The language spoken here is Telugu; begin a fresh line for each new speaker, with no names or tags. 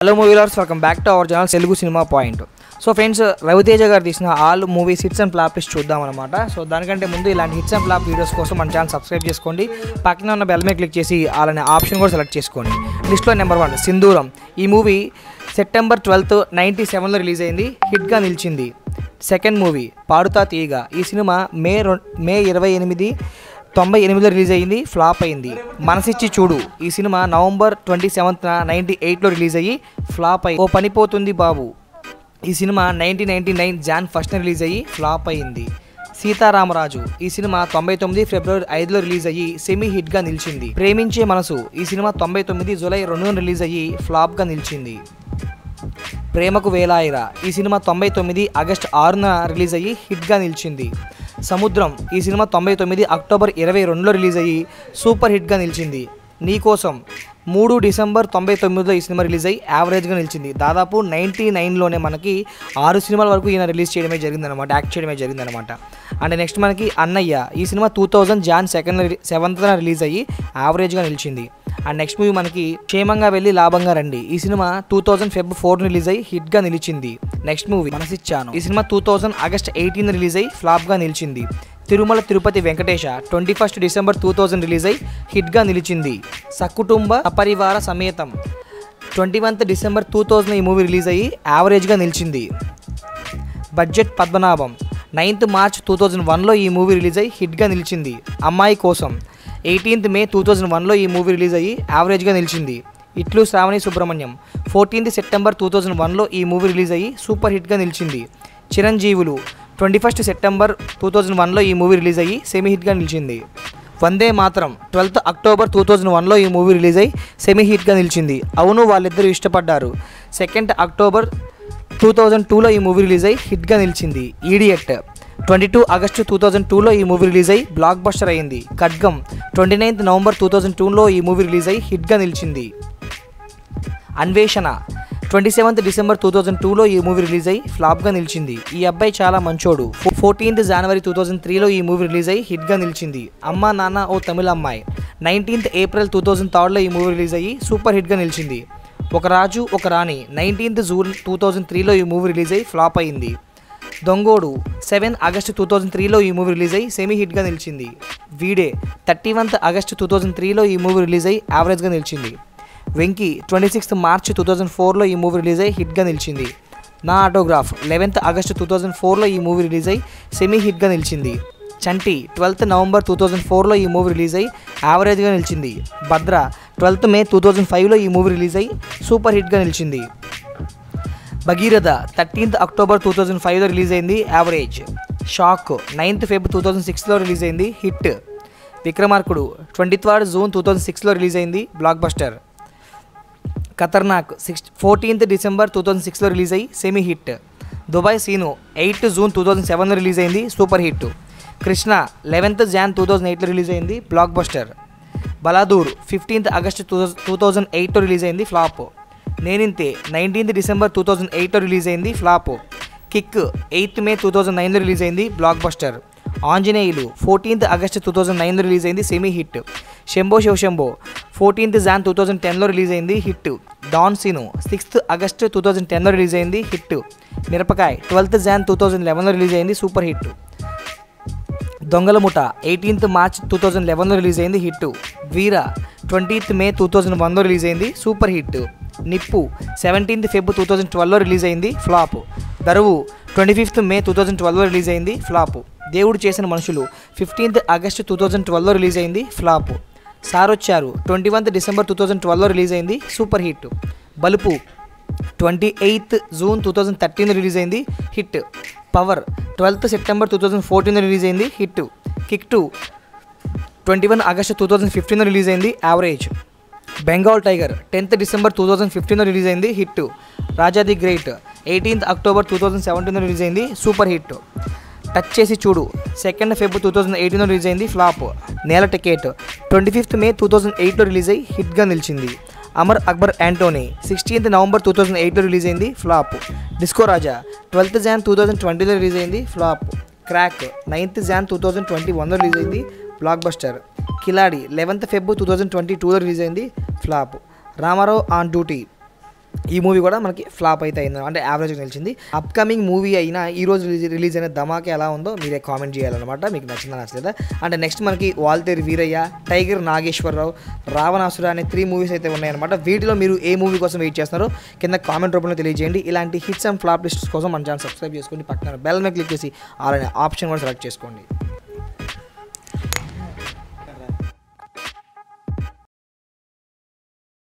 hello movie lovers welcome back to our channel Telugu cinema point so friends Raviteja గారు తీసిన all movies hits and flop list చూద్దాం అనమాట సో దానికంటే ముందు ఇలాంటి హిట్స్ అండ్ ఫ్లాప్ వీడియోస్ కోసం మన ఛానల్ సబ్స్క్రైబ్ చేసుకోండి పక్కన ఉన్న బెల్ మీద క్లిక్ చేసి అలానే ఆప్షన్ కూడా సెలెక్ట్ చేసుకోండి లిస్ట్లో నెంబర్ వన్ సింధూరం ఈ మూవీ సెప్టెంబర్ ట్వెల్త్ నైంటీ సెవెన్లో రిలీజ్ అయింది హిట్గా నిలిచింది సెకండ్ మూవీ పాడుతా తీయగా ఈ సినిమా మే రొ మే ఇరవై ఎనిమిది తొంభై ఎనిమిదిలో రిలీజ్ అయ్యింది ఫ్లాప్ అయింది మనసిచ్చి చూడు ఈ సినిమా నవంబర్ ట్వంటీ సెవెంత్న నైంటీ ఎయిట్లో రిలీజ్ అయ్యి ఫ్లాప్ అయ్యి ఓ పనిపోతుంది బాబు ఈ cinema nineteen ninety nine Jan ఫస్ట్న రిలీజ్ అయ్యి ఫ్లాప్ అయింది సీతారామరాజు ఈ సినిమా తొంభై తొమ్మిది ఫిబ్రవరి ఐదులో రిలీజ్ అయ్యి సెమీ హిట్గా నిలిచింది ప్రేమించే మనసు ఈ సినిమా తొంభై తొమ్మిది జూలై రెండున రిలీజ్ అయ్యి ఫ్లాప్గా నిలిచింది ప్రేమకు వేలాయిరా ఈ సినిమా తొంభై తొమ్మిది ఆగస్ట్ ఆరున రిలీజ్ అయ్యి హిట్గా నిలిచింది సముద్రం ఈ సినిమా తొంభై తొమ్మిది అక్టోబర్ ఇరవై రెండులో రిలీజ్ అయ్యి సూపర్ హిట్గా నిలిచింది నీకోసం మూడు డిసెంబర్ తొంభై తొమ్మిదిలో ఈ సినిమా రిలీజ్ అయ్యి యావరేజ్గా నిలిచింది దాదాపు నైంటీ నైన్లోనే మనకి ఆరు సినిమాల వరకు ఈయన రిలీజ్ చేయడమే జరిగిందనమాట యాక్ట్ చేయడమే జరిగిందనమాట అండ్ నెక్స్ట్ మనకి అన్నయ్య ఈ cinema two thousand Jan second సెవెంత్న రిలీజ్ అయ్యి యావరేజ్గా నిలిచింది అండ్ నెక్స్ట్ మూవీ మనకి క్షేమంగా వెళ్ళి లాభంగా రండి ఈ cinema two thousand Feb four release అయ్యి హిట్ గా నిలిచింది నెక్స్ట్ మూవీ మనసిచ్చాను ఈ cinema two thousand August eighteen release అయ్యి ఫ్లాప్ గా నిలిచింది Tirumala Tirupati Venkatesa twenty first December two thousand release అయ్యి హిట్ గా నిలిచింది Sakutumba Aparivara Sametam twenty oneth December two thousand ఈ మూవీ రిలీజ్ అయ్యి యావరేజ్గా నిలిచింది budget Padmanabham ninth March two thousand వన్లో ఈ మూవీ రిలీజ్ అయ్యి హిట్గా నిలిచింది అమ్మాయి కోసం ఎయిటీన్త్ మే టూ థౌజండ్ వన్లో ఈ మూవీ రిలీజ్ అయ్యి యావరేజ్గా నిలిచింది Itlu Sravani Subramanyam fourteenth September two thousand వన్లో ఈ మూవీ రిలీజ్ అయ్యి సూపర్ హిట్గా నిలిచింది Chiranjeevulu twenty first September two thousand వన్లో ఈ మూవీ రిలీజ్ అయ్యి సెమీ హిట్గా నిలిచింది Vande Mataram twelfth October two thousand వన్లో ఈ మూవీ రిలీజ్ అయ్యి సెమీ హిట్గా నిలిచింది అవును వాళ్ళిద్దరూ ఇష్టపడ్డారు సెకండ్ అక్టోబర్ టూ థౌజండ్ టూలో ఈ మూవీ రిలీజ్ అయ్యి హిట్గా నిలిచింది idiot twenty two August two thousand టూలో ఈ మూవీ రిలీజ్ అయ్యి బ్లాక్ బస్టర్ అయింది Khadgam twenty ninth November two thousand టూలో ఈ మూవీ రిలీజ్ అయ్యి హిట్గా నిలిచింది Anveshana twenty seventh December two thousand టూలో ఈ మూవీ రిలీజ్ అయ్యి ఫ్లాప్గా నిలిచింది ఈ అబ్బాయి చాలా మంచోడు ఫోర్టీన్త్ జనవరి టూ థౌజండ్ త్రీలో ఈ మూవీ రిలీజ్ అయ్యి హిట్గా నిలిచింది అమ్మ నాన్న O Tamila Ammayi nineteenth April two thousand థర్డ్లో ఈ మూవీ రిలీజ్ అయ్యి సూపర్ హిట్గా నిలిచింది Oka Raju Oka Rani nineteenth June two thousand త్రీలో ఈ మూవీ రిలీజ్ అయ్యి ఫ్లాప్ అయింది దొంగోడు సెవెన్ ఆగస్టు టూ థౌజండ్ త్రీలో ఈ మూవీ రిలీజ్ అయ్యి సెమీ హిట్గా నిలిచింది Veede thirty oneth August two thousand త్రీలో ఈ మూవీ రిలీజ్ అయ్యి యావరేజ్గా నిలిచింది Venky twenty sixth March two thousand ఫోర్లో ఈ మూవీ రిలీజ్ అయ్యి హిట్గా నిలిచింది Naa autograph eleventh August two thousand ఫోర్లో ఈ మూవీ రిలీజ్ అయ్యి సెమీ హిట్గా నిలిచింది Chanti twelfth November two thousand ఫోర్లో ఈ మూవీ రిలీజ్ అయ్యి యావరేజ్గా నిలిచింది Bhadra twelfth May two thousand ఫైవ్లో ఈ మూవీ రిలీజ్ అయ్యి సూపర్ హిట్గా నిలిచింది Bhageeratha thirteenth October two thousand ఫైవ్లో రిలీజ్ అయింది average shock ninth Feb two thousand సిక్స్లో రిలీజ్ అయింది hit Vikramarkudu twenty third June two thousand సిక్స్లో రిలీజ్ అయింది blockbuster Khatarnak six fourteenth December two thousand సిక్స్లో రిలీజ్ అయ్యి semi hit Dubai Seenu eighth June two thousand సెవెన్లో రిలీజ్ అయింది super hit Krishna eleventh Jan two thousand ఎయిట్లో రిలీజ్ అయింది blockbuster Baladur fifteenth August two two thousand ఎయిట్లో రిలీజ్ అయింది flop నేనింతే nineteenth December two thousand ఎయిట్లో రిలీజ్ అయింది ఫ్లాప్ కిక్ ఎయిత్ మే టూ థౌజండ్ నైన్లో రిలీజ్ అయింది block buster Anjaneyulu fourteenth August two thousand నైన్లో రిలీజ్ అయింది semi hit Shambho Shiva Shambho fourteenth John two thousand టెన్లో రిలీజ్ అయింది hit don scene sixth August two thousand టెన్లో రిలీజ్ అయింది hit మిరపకాయ్ twelfth Jan two thousand లెవెన్లో రిలీజ్ అయింది సూపర్ హిట్ దొంగల ముఠ ఎయిటీన్త్ మార్చ్ టూ థౌజండ్ లెవెన్లో రిలీజ్ అయింది hit Veera twentieth May two thousand వన్లో రిలీజ్ అయింది super hit Nippu seventeenth Feb two thousand ట్వెల్వ్లో రిలీజ్ అయింది flop Daruvu twenty fifth May two thousand ట్వెల్వ్లో రిలీజ్ అయింది flop Devudu Chesina Manushulu fifteenth August two thousand ట్వెల్వ్లో రిలీజ్ అయింది flop sir Vacharu twenty oneth December two thousand ట్వెల్వ్లో రిలీజ్ అయింది super hit Balupu twenty eighth June two thousand thirteen release అయింది hit power twelfth September two thousand fourteen release అయింది hit kick two twenty one August two thousand fifteen release అయింది average Bengal tiger tenth December two thousand ఫిఫ్టీన్లో రిలీజ్ అయింది hit Raja the great eighteenth October two thousand సెవెంటీన్లో రిలీజ్ అయింది super hit touch Chesi Choodu second Feb two thousand ఎయిటీన్లో రిలీజ్ అయింది flop Nela ticket twenty fifth May two thousand ఎయిట్లో రిలీజ్ అయ్యి హిట్గా నిలిచింది Amar Akbar Antony sixteenth November two thousand ఎయిట్లో రిలీజ్ అయింది flop disco Raja twelfth Jan two thousand ట్వంటీలో రిలీజ్ అయింది flop crack ninth Jan two thousand twenty వన్లో రిలీజ్ అయింది blockbuster Khiladi eleventh Feb two thousand twenty టూలో రిలీజ్ అయింది ఫ్లాప్ రామారావు ఆన్ డ్యూటీ ఈ మూవీ కూడా మనకి ఫ్లాప్ అయితే అయింది అంటే యావరేజ్ నిలిచింది అప్కమింగ్ మూవీ అయినా ఈ రోజు రిలీజ్ రిలీజ్ అయిన ధమాకే ఎలా ఉందో మీరే కామెంట్ చేయాలన్నమాట మీకు నచ్చిందా నచ్చలేదా అంటే నెక్స్ట్ మనకి వాల్తేరు వీరయ్య టైగర్ నాగేశ్వరరావు రావణాసుర అనే త్రీ మూవీస్ అయితే ఉన్నాయన్నమాట వీటిలో మీరు ఏ మూవీ కోసం వెయిట్ చేస్తున్నారో కింద కామెంట్ రూపంలో తెలియజేయండి ఇలాంటి హిట్స్ అండ్ ఫ్లాప్ లిస్ట్స్ కోసం మన ఛానల్ సబ్స్క్రైబ్ చేసుకోండి పక్కన బెల్ మీద క్లిక్ చేసి అలానే ఆప్షన్ కూడా సెలెక్ట్ చేసుకోండి